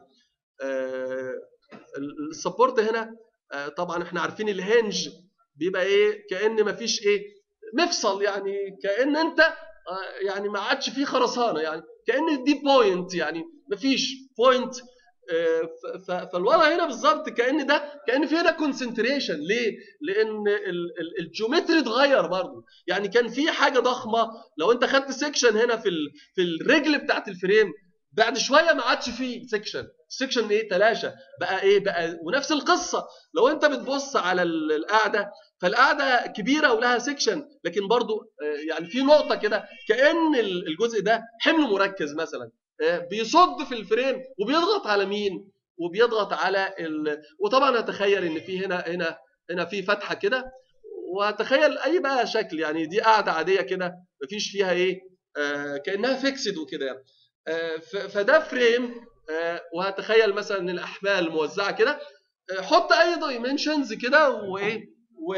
السبورت هنا طبعا احنا عارفين الهنج بيبقى ايه كان مفيش ايه مفصل يعني كان انت يعني ما عادش فيه خرسانه يعني كان دي بوينت يعني مفيش بوينت فالوضع هنا بالظبط كان ده كان في هنا كونسنتريشن ليه؟ لان الجيومتري اتغير برضه يعني كان في حاجه ضخمه لو انت خدت سيكشن هنا في في الرجل بتاعت الفريم بعد شويه ما عادش فيه سيكشن سيكشن ايه تلاشى بقى ايه بقى ونفس القصه لو انت بتبص على القاعده فالقاعده كبيره ولها سيكشن لكن برضو يعني في نقطه كده كان الجزء ده حمل مركز مثلا بيصد في الفريم وبيضغط على مين وبيضغط على ال... وطبعا اتخيل ان في هنا هنا هنا في فتحه كده واتخيل اي بقى شكل يعني دي قاعده عاديه كده مفيش فيها ايه آه كانها فيكسد وكده يعني آه فده فريم آه وهتخيل مثلا ان الاحمال موزعه كده آه حط اي دايمنشنز كده وايه و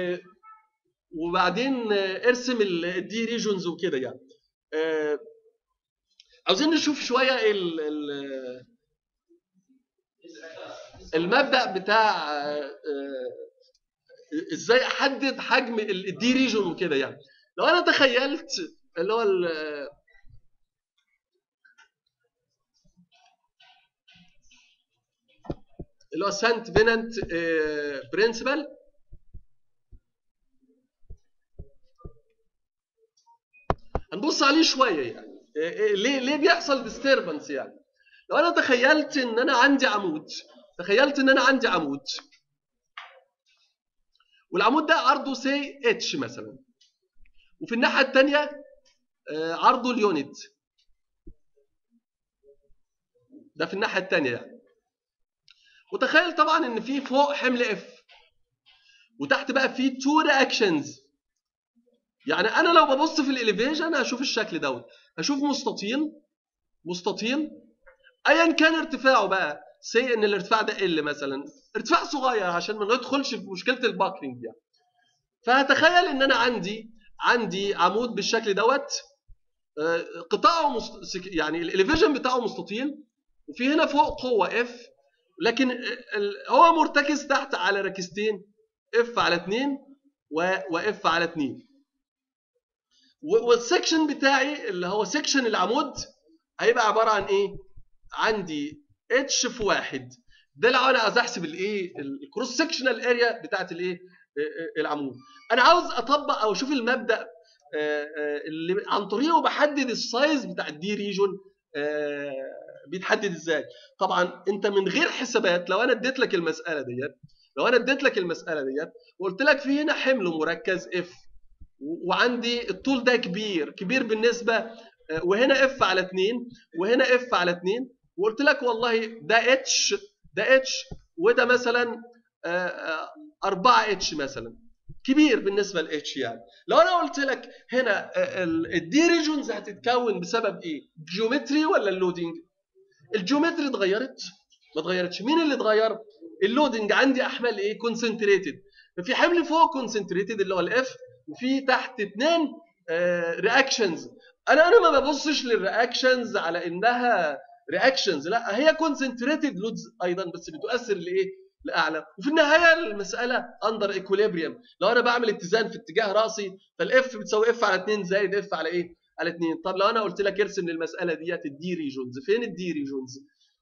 وبعدين ارسم الدي ريجونز وكده يعني آه عاوزين نشوف شويه ال ال المبدا بتاع ازاي احدد حجم الدي ريجون وكده يعني لو انا تخيلت اللي هو اللي هو سانت فيننت برنسبل هنبص عليه شويه يعني ليه ليه بيحصل ديستربنس يعني لو انا تخيلت ان انا عندي عمود تخيلت ان انا عندي عمود والعمود ده عرضه سي اتش مثلا وفي الناحيه الثانيه عرضه اليونت ده في الناحيه الثانيه يعني وتخيل طبعا ان في فوق حمل اف وتحت بقى في تو رياكشنز يعني انا لو ببص في الاليفيشن هشوف الشكل دوت هشوف مستطيل مستطيل ايا كان ارتفاعه بقى سي ان الارتفاع ده ال مثلا ارتفاع صغير عشان ما ندخلش في مشكله الباكلينج يعني فهتخيل ان انا عندي عندي عمود بالشكل دوت آه، قطاعه مست... يعني الاليفيجن بتاعه مستطيل وفي هنا فوق قوه اف لكن هو مرتكز تحت على ركزتين اف على 2 واف على 2 والسكشن بتاعي اللي هو سكشن العمود هيبقى عباره عن ايه؟ عندي اتش في واحد ده لو انا عايز احسب الايه الكروس سكشنال اريا بتاعت الايه العمود انا عاوز اطبق او اشوف المبدا اللي عن طريقه بحدد السايز بتاع الدي ريجون بيتحدد ازاي طبعا انت من غير حسابات لو انا اديت لك المساله ديت لو انا اديت لك المساله ديت وقلت لك في هنا حمل مركز اف وعندي الطول ده كبير كبير بالنسبه وهنا اف على 2 وهنا اف على 2 وقلت لك والله ده اتش ده اتش وده مثلا 4 اتش مثلا كبير بالنسبه لاتش يعني لو انا قلت لك هنا الدي ريجونز هتتكون بسبب ايه جيومتري ولا اللودنج الجيومتري اتغيرت ما اتغيرتش مين اللي اتغير اللودنج عندي احمال ايه كونسنتريتد ففي حمل فوق كونسنتريتد اللي هو الاف وفي تحت اثنين رياكشنز انا انا ما ببصش للرياكشنز على انها رياكشنز لا هي كونسنتريتد لودز ايضا بس بتؤثر لايه لاعلى وفي النهايه المساله اندر ايكوليبريم لو انا بعمل اتزان في اتجاه راسي فالاف بتساوي اف على 2 زائد اف على ايه على 2 طب لو انا قلت لك ارسم للمساله ديت الدي ريجونز فين الدي ريجونز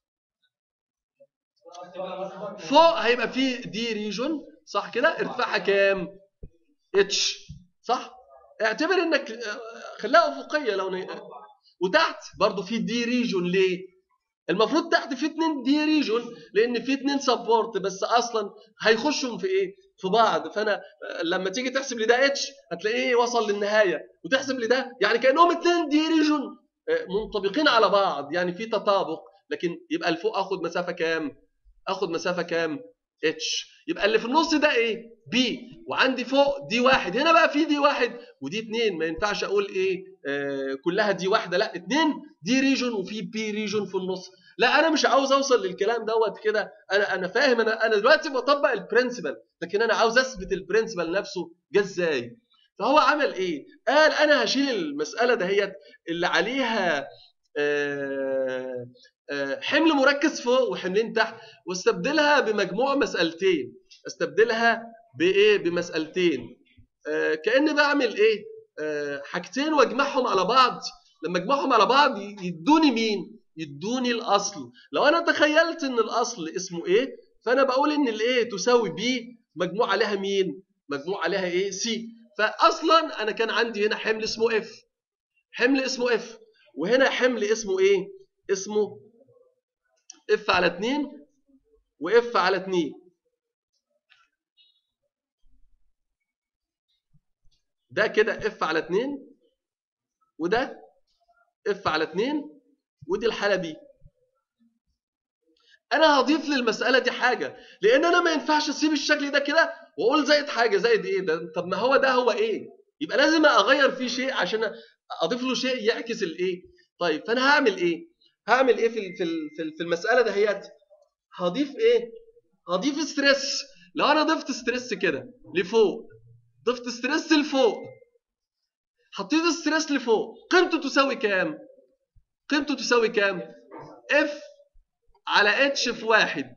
فوق هيبقى في دي ريجون صح كده ارتفاعها كام اتش صح اعتبر انك خلاها افقيه لو ن... وتحت برضو في دي ريجون ليه المفروض تحت في اتنين دي ريجون لان في اتنين سبورت بس اصلا هيخشوا في ايه في بعض فانا لما تيجي تحسب لي ده اتش هتلاقيه وصل للنهايه وتحسب لي ده يعني كانهم اتنين دي ريجون منطبقين على بعض يعني في تطابق لكن يبقى لفوق اخد مسافه كام اخد مسافه كام اتش يبقى اللي في النص ده ايه بي وعندي فوق دي واحد هنا بقى في دي واحد ودي اتنين ما ينفعش اقول ايه آه كلها دي واحده لا اتنين دي ريجون وفي بي ريجون في النص لا انا مش عاوز اوصل للكلام دوت كده انا انا فاهم انا انا دلوقتي بطبق البرنسبل لكن انا عاوز اثبت البرنسبل نفسه جه ازاي فهو عمل ايه قال انا هشيل المساله دهيت اللي عليها آه حمل مركز فوق وحملين تحت واستبدلها بمجموع مسألتين استبدلها بايه بمسألتين آه كأني بعمل ايه آه حاجتين واجمعهم على بعض لما اجمعهم على بعض يدوني مين يدوني الاصل لو انا تخيلت ان الاصل اسمه ايه فانا بقول ان الايه تساوي بي مجموع عليها مين مجموع عليها ايه سي فاصلا انا كان عندي هنا حمل اسمه اف حمل اسمه اف وهنا حمل اسمه ايه اسمه اف على 2 واف على 2 ده كده اف على 2 وده اف على 2 ودي الحاله بي انا هضيف للمساله دي حاجه لان انا ما ينفعش اسيب الشكل ده كده واقول زائد حاجه زائد ايه ده طب ما هو ده هو ايه يبقى لازم اغير فيه شيء عشان اضيف له شيء يعكس الايه طيب فانا هعمل ايه هعمل ايه في في في المساله دهيت هضيف ايه هضيف ستريس لو انا ضفت ستريس كده لفوق ضفت ستريس لفوق حطيت ستريس لفوق قيمته تساوي كام قيمته تساوي كام اف على اتش في واحد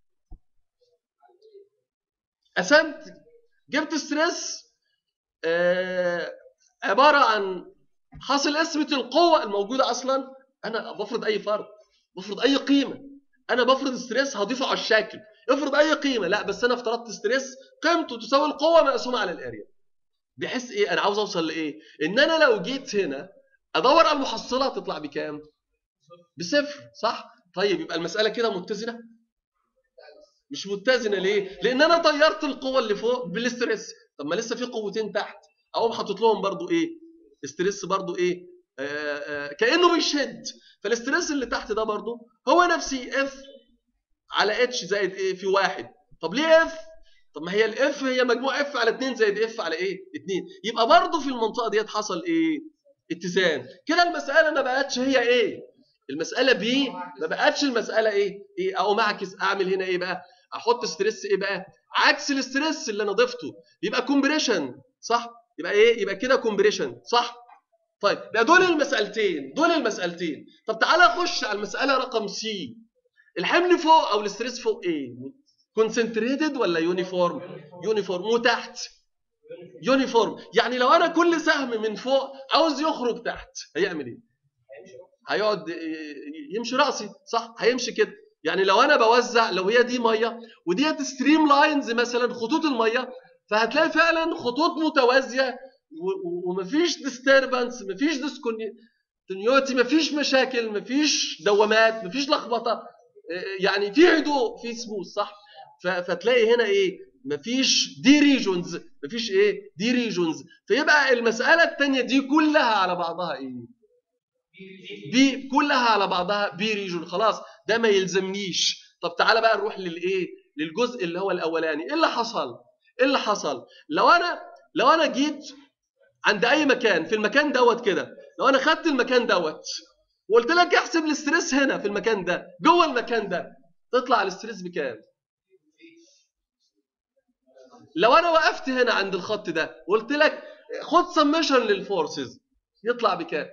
قسمت جبت ستريس آه عباره عن حاصل قسمه القوه الموجوده اصلا انا بفرض اي فرض بفرض اي قيمه انا بفرض ستريس هضيفه على الشكل افرض اي قيمه لا بس انا افترضت ستريس قيمته تساوي القوه مقسومه على الاريا بحيث ايه انا عاوز اوصل لايه ان انا لو جيت هنا ادور على المحصله تطلع بكام بصفر صح طيب يبقى المساله كده متزنه مش متزنه ليه لان انا طيرت القوه اللي فوق بالستريس طب ما لسه في قوتين تحت اقوم حاطط لهم برضو ايه ستريس برضو ايه آآ آآ كانه بيشد فالاستريس اللي تحت ده برضو هو نفسي اف على اتش زائد ايه في واحد طب ليه اف طب ما هي الاف هي مجموع اف على 2 زائد اف على ايه 2 يبقى برضو في المنطقه ديت حصل ايه اتزان كده المساله ما بقتش هي ايه المساله بي ما بقتش المساله ايه ايه اقوم اعكس اعمل هنا ايه بقى احط ستريس ايه بقى عكس الاستريس اللي انا ضفته يبقى كومبريشن صح يبقى ايه يبقى كده كومبريشن صح طيب يبقى دول المسالتين دول المسالتين طب تعالى اخش على المساله رقم سي الحمل فوق او الاستريس فوق ايه كونسنتريتد ولا يونيفورم يونيفورم وتحت يونيفورم يعني لو انا كل سهم من فوق عاوز يخرج تحت هيعمل ايه هيقعد يمشي راسي صح هيمشي كده يعني لو انا بوزع لو هي دي ميه وديت ستريم لاينز مثلا خطوط الميه فهتلاقي فعلا خطوط متوازيه ومفيش ديستربنس مفيش ديسكونيوتي مفيش مشاكل مفيش دوامات مفيش لخبطه يعني في هدوء في سموث صح فتلاقي هنا ايه مفيش دي ريجونز مفيش ايه دي ريجونز فيبقى المساله الثانيه دي كلها على بعضها ايه بي كلها على بعضها بي ريجون خلاص ده ما يلزمنيش طب تعالى بقى نروح للايه للجزء اللي هو الاولاني ايه اللي حصل ايه اللي حصل لو انا لو انا جيت عند اي مكان في المكان دوت كده لو انا خدت المكان دوت وقلت لك احسب الاستريس هنا في المكان ده جوه المكان ده تطلع الاستريس بكام لو انا وقفت هنا عند الخط ده وقلت لك خد سمشن للفورسز يطلع بكام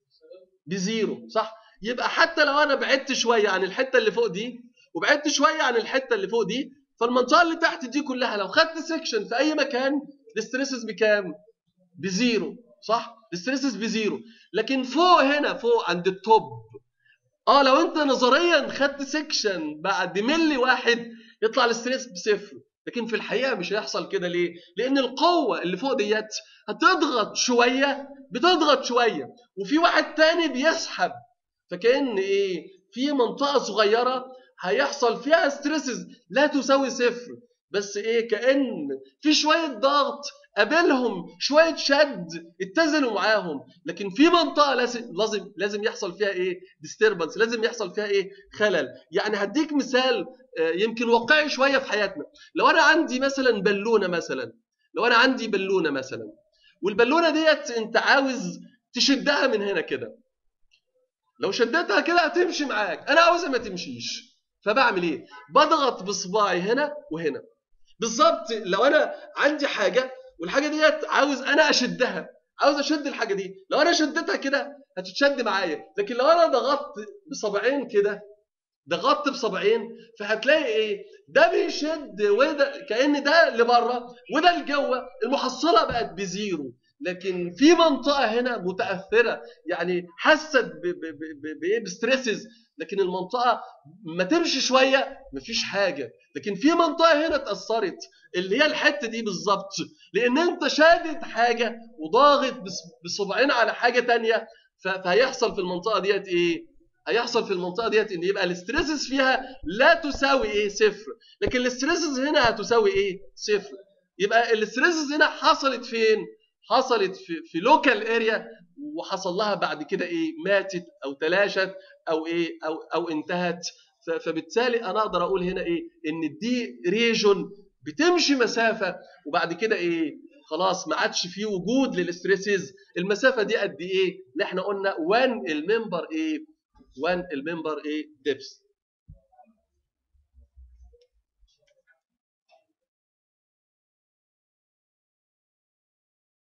بزيرو صح يبقى حتى لو انا بعدت شويه عن الحته اللي فوق دي وبعدت شويه عن الحته اللي فوق دي فالمنطقه اللي تحت دي كلها لو خدت سيكشن في اي مكان الاستريسز بكام بزيرو صح الاستريسز بزيرو لكن فوق هنا فوق عند التوب اه لو انت نظريا خدت سيكشن بعد ملي واحد يطلع الاستريس بصفر لكن في الحقيقه مش هيحصل كده ليه لان القوه اللي فوق ديت هتضغط شويه بتضغط شويه وفي واحد تاني بيسحب فكان ايه في منطقه صغيره هيحصل فيها ستريسز لا تساوي صفر بس ايه كان في شويه ضغط قابلهم شويه شد اتزنوا معاهم لكن في منطقه لازم لازم لازم يحصل فيها ايه ديستربنس لازم يحصل فيها ايه خلل يعني هديك مثال آه، يمكن واقعي شويه في حياتنا لو انا عندي مثلا بالونه مثلا لو انا عندي بالونه مثلا والبالونه ديت انت عاوز تشدها من هنا كده لو شدتها كده هتمشي معاك انا عاوزها ما تمشيش فبعمل ايه بضغط بصباعي هنا وهنا بالظبط لو انا عندي حاجه والحاجه ديت عاوز انا اشدها عاوز اشد الحاجه دي لو انا شدتها كده هتتشد معايا لكن لو انا ضغطت بصبعين كده ضغطت بصبعين فهتلاقي ايه ده بيشد وده كان ده لبره وده لجوه المحصله بقت بزيرو لكن في منطقه هنا متاثره يعني حست بايه بستريسز لكن المنطقه ما تمشي شويه مفيش حاجه لكن في منطقه هنا اتاثرت اللي هي الحته دي بالظبط لان انت شادد حاجه وضاغط بصبعين على حاجه تانية فهيحصل في المنطقه ديت ايه هيحصل في المنطقه ديت ان يبقى الاستريسز فيها لا تساوي ايه صفر لكن الاستريسز هنا هتساوي ايه صفر يبقى الاستريسز هنا حصلت فين حصلت في في لوكال اريا وحصل لها بعد كده ايه ماتت او تلاشت او ايه او او انتهت فبالتالي انا اقدر اقول هنا ايه ان دي ريجون بتمشي مسافه وبعد كده ايه خلاص ما عادش فيه وجود للاستريسز المسافه دي قد ايه اللي احنا قلنا 1 الممبر ايه 1 الممبر ايه ديبس